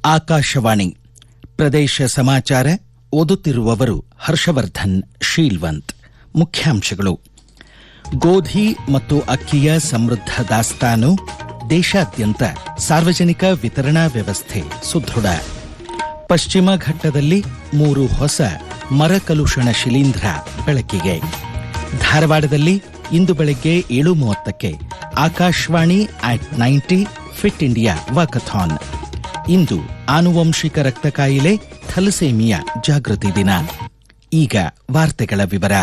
ಆಕಾಶವಾಣಿ ಪ್ರದೇಶ ಸಮಾಚಾರ ಓದುತ್ತಿರುವವರು ಹರ್ಷವರ್ಧನ್ ಶೀಲ್ವಂತ್ ಮುಖ್ಯಾಂಶಗಳು ಗೋಧಿ ಮತ್ತು ಅಕ್ಕಿಯ ಸಮೃದ್ಧ ದಾಸ್ತಾನು ದೇಶಾದ್ಯಂತ ಸಾರ್ವಜನಿಕ ವಿತರಣಾ ವ್ಯವಸ್ಥೆ ಸುದೃಢ ಪಶ್ಚಿಮ ಘಟ್ಟದಲ್ಲಿ ಮೂರು ಹೊಸ ಮರಕಲುಷಣ ಶಿಲೀಂಧ್ರ ಬೆಳಕಿಗೆ ಧಾರವಾಡದಲ್ಲಿ ಇಂದು ಬೆಳಗ್ಗೆ ಏಳು ಮೂವತ್ತಕ್ಕೆ Akashvani at ninety fit India walkathon ಇಂದು ಆನುವಂಶಿಕ ರಕ್ತ ಕಾಯಿಲೆ ಥಲಸೇಮಿಯಾ ಜಾಗೃತಿ ದಿನ ಈಗ ವಾರ್ತೆಗಳ ವಿವರ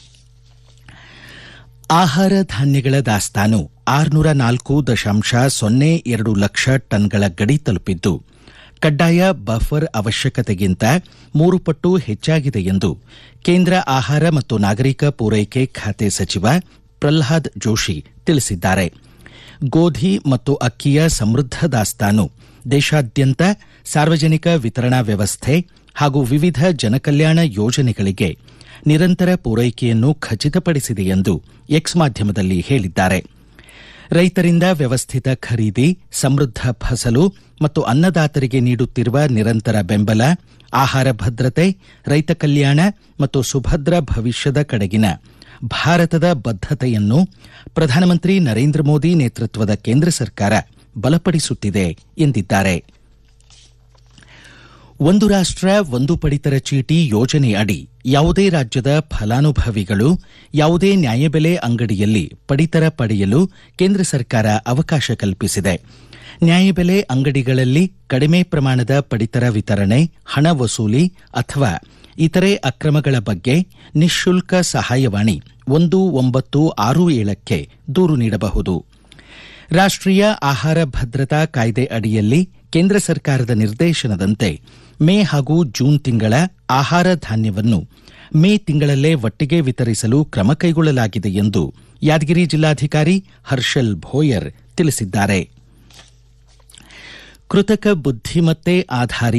ಆಹಾರ ಧಾನ್ಯಗಳ ದಾಸ್ತಾನು ಆರುನೂರ ನಾಲ್ಕು ದಶಾಂಶ ಸೊನ್ನೆ ಎರಡು ಲಕ್ಷ ಟನ್ಗಳ ಗಡಿ ತಲುಪಿದ್ದು ಕಡ್ಡಾಯ ಬಫರ್ ಅವಶ್ಯಕತೆಗಿಂತ ಮೂರು ಪಟ್ಟು ಹೆಚ್ಚಾಗಿದೆ ಎಂದು ಕೇಂದ್ರ ಆಹಾರ ಮತ್ತು ನಾಗರಿಕ ಪೂರೈಕೆ ಖಾತೆ ಸಚಿವ ಪ್ರಲ್ಹಾದ್ ಜೋಶಿ ತಿಳಿಸಿದ್ದಾರೆ ಗೋಧಿ ಮತ್ತು ಅಕ್ಕಿಯ ಸಮೃದ್ಧ ದಾಸ್ತಾನು ದೇಶಾದ್ಯಂತ ಸಾರ್ವಜನಿಕ ವಿತರಣಾ ವ್ಯವಸ್ಥೆ ಹಾಗೂ ವಿವಿಧ ಜನಕಲ್ಯಾಣ ಯೋಜನೆಗಳಿಗೆ ನಿರಂತರ ಪೂರೈಕೆಯನ್ನು ಖಚಿತಪಡಿಸಿದೆ ಎಂದು ಎಕ್ಸ್ ಮಾಧ್ಯಮದಲ್ಲಿ ಹೇಳಿದ್ದಾರೆ ರೈತರಿಂದ ವ್ಯವಸ್ಥಿತ ಖರೀದಿ ಸಮೃದ್ಧ ಫಸಲು ಮತ್ತು ಅನ್ನದಾತರಿಗೆ ನೀಡುತ್ತಿರುವ ನಿರಂತರ ಬೆಂಬಲ ಆಹಾರ ಭದ್ರತೆ ರೈತ ಕಲ್ಯಾಣ ಮತ್ತು ಸುಭದ್ರ ಭವಿಷ್ಯದ ಕಡೆಗಿನ ಭಾರತದ ಬದ್ಧತೆಯನ್ನು ಪ್ರಧಾನಮಂತ್ರಿ ನರೇಂದ್ರ ಮೋದಿ ನೇತೃತ್ವದ ಕೇಂದ್ರ ಸರ್ಕಾರ ಬಲಪಡಿಸುತ್ತಿದೆ ಎಂದಿದ್ದಾರೆ ಒಂದು ರಾಷ್ಟ ಒಂದು ಪಡಿತರ ಚೀಟಿ ಯೋಜನೆ ಅಡಿ ಯಾವುದೇ ರಾಜ್ಯದ ಫಲಾನುಭವಿಗಳು ಯಾವುದೇ ನ್ಯಾಯಬೆಲೆ ಅಂಗಡಿಯಲ್ಲಿ ಪಡಿತರ ಪಡೆಯಲು ಕೇಂದ್ರ ಸರ್ಕಾರ ಅವಕಾಶ ಕಲ್ಪಿಸಿದೆ ನ್ಯಾಯಬೆಲೆ ಅಂಗಡಿಗಳಲ್ಲಿ ಕಡಿಮೆ ಪ್ರಮಾಣದ ಪಡಿತರ ವಿತರಣೆ ಹಣ ವಸೂಲಿ ಅಥವಾ ಇತರೆ ಅಕ್ರಮಗಳ ಬಗ್ಗೆ ನಿಶುಲ್ಕ ಸಹಾಯವಾಣಿ ಒಂದು ಒಂಬತ್ತು ಆರು ಏಳಕ್ಕೆ ದೂರು ನೀಡಬಹುದು ರಾಷ್ಟೀಯ ಆಹಾರ ಭದ್ರತಾ ಕಾಯ್ದೆ ಅಡಿಯಲ್ಲಿ ಕೇಂದ್ರ ಸರ್ಕಾರದ ನಿರ್ದೇಶನದಂತೆ ಮೇ ಹಾಗೂ ಜೂನ್ ತಿಂಗಳ ಆಹಾರ ಧಾನ್ಯವನ್ನು ಮೇ ತಿಂಗಳಲ್ಲೇ ಒಟ್ಟಿಗೆ ವಿತರಿಸಲು ಕ್ರಮ ಕೈಗೊಳ್ಳಲಾಗಿದೆ ಎಂದು ಯಾದಗಿರಿ ಜಿಲ್ಲಾಧಿಕಾರಿ ಹರ್ಷಲ್ ಭೋಯರ್ ತಿಳಿಸಿದ್ದಾರೆ ಕೃತಕ ಬುದ್ಧಿಮತ್ತೆ ಆಧಾರಿತ